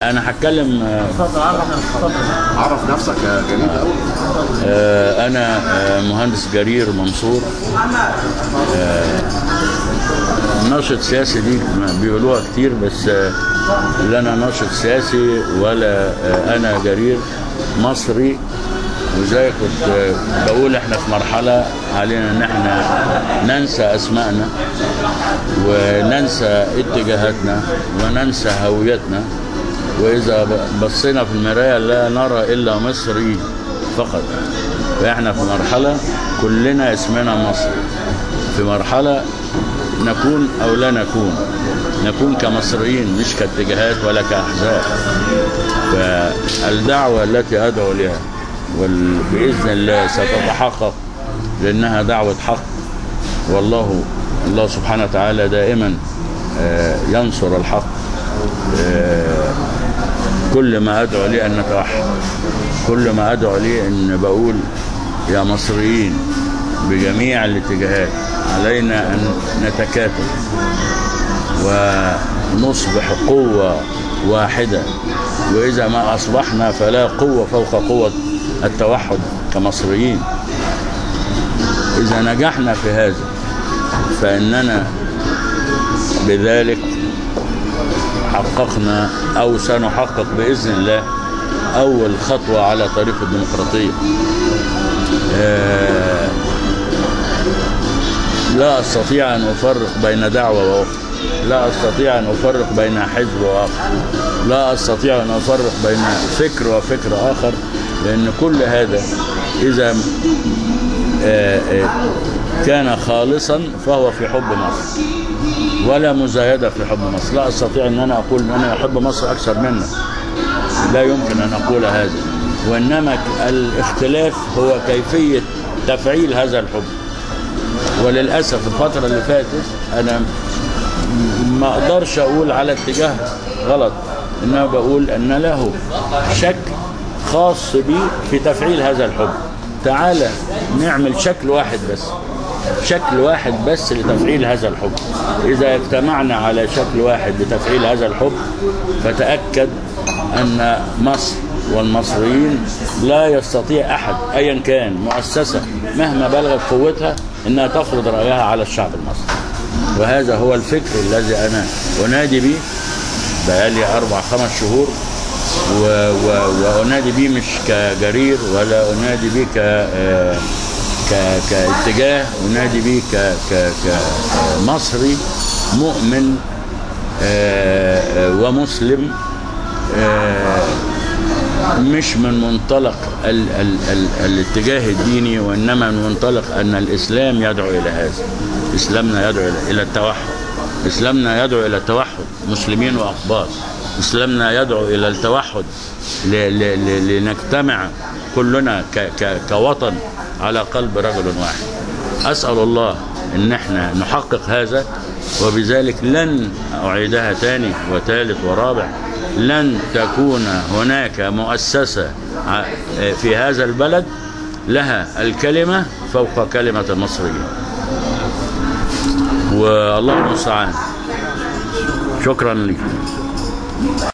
انا هتكلم آه، اتفضل عرف اتفضل عرف نفسك يا جميل قوي آه، انا آه، مهندس جرير منصور آه، ناشط سياسي دي ما بيقولوها كتير بس آه، لا انا ناشط سياسي ولا آه، انا جرير مصري وزي كنت آه، بقول احنا في مرحلة علينا ان احنا ننسى اسمائنا وننسى اتجاهاتنا وننسى هويتنا واذا ب- بصينا في المراية لا نرى الا مصري فقط فاحنا في مرحلة كلنا اسمنا مصري في مرحلة نكون او لا نكون نكون كمصريين مش كاتجاهات ولا كاحزاب فالدعوة التي ادعو لها وباذن الله ستتحقق لانها دعوة حق والله الله سبحانه وتعالى دائما آه، ينصر الحق آه، كل ما ادعو ليه ان نتوحد كل ما ادعو ليه ان بقول يا مصريين بجميع الاتجاهات علينا ان نتكاتف ونصبح قوة واحدة وإذا ما أصبحنا فلا قوة فوق قوة التوحد كمصريين إذا نجحنا في هذا فإننا بذلك حققنا أو سنحقق بإذن الله أول خطوة على طريق الديمقراطية آه، لا أستطيع أن أفرق بين دعوة وأخرى لا أستطيع أن أفرق بين حزب وآخر لا أستطيع أن أفرق بين فكر وفكر آخر لأن كل هذا إذا آه، آه، كان خالصا فهو في حب مصر ولا مزايدة في حب مصر لا أستطيع أن أنا أقول أن أنا أحب مصر أكثر منك لا يمكن أن أقول هذا وإنما الاختلاف هو كيفية تفعيل هذا الحب وللأسف الفترة اللي فاتت أنا ما أقدرش أقول على اتجاه غلط إنما بقول أن له شكل خاص بي في تفعيل هذا الحب تعالى نعمل شكل واحد بس شكل واحد بس لتفعيل هذا الحب إذا اجتمعنا على شكل واحد لتفعيل هذا الحب فتأكد أن مصر والمصريين لا يستطيع أحد أيا كان مؤسسة مهما بلغت قوتها أنها تفرض رأيها على الشعب المصري وهذا هو الفكر الذي أنا أنادي به بقالي أربع خمس شهور و و وأنادي به مش كجرير ولا أنادي به ك آه، ك كاتجاه أنادي به ك ك كمصري مؤمن آه، آه، ومسلم آه، مش من منطلق ال ال ال الاتجاه الديني وانما من منطلق ان الاسلام يدعو الى هذا اسلامنا يدعو الى الى التوحد اسلامنا يدعو الى التوحد مسلمين واقباط اسلامنا يدعو الى التوحد ل ل ل لنجتمع كلنا ك ك كوطن على قلب رجل واحد اسال الله ان احنا نحقق هذا وبذلك لن اعيدها تاني وثالث ورابع لن تكون هناك مؤسسة ع- في هذا البلد لها الكلمة فوق كلمة المصريين والله المستعان شكرا لك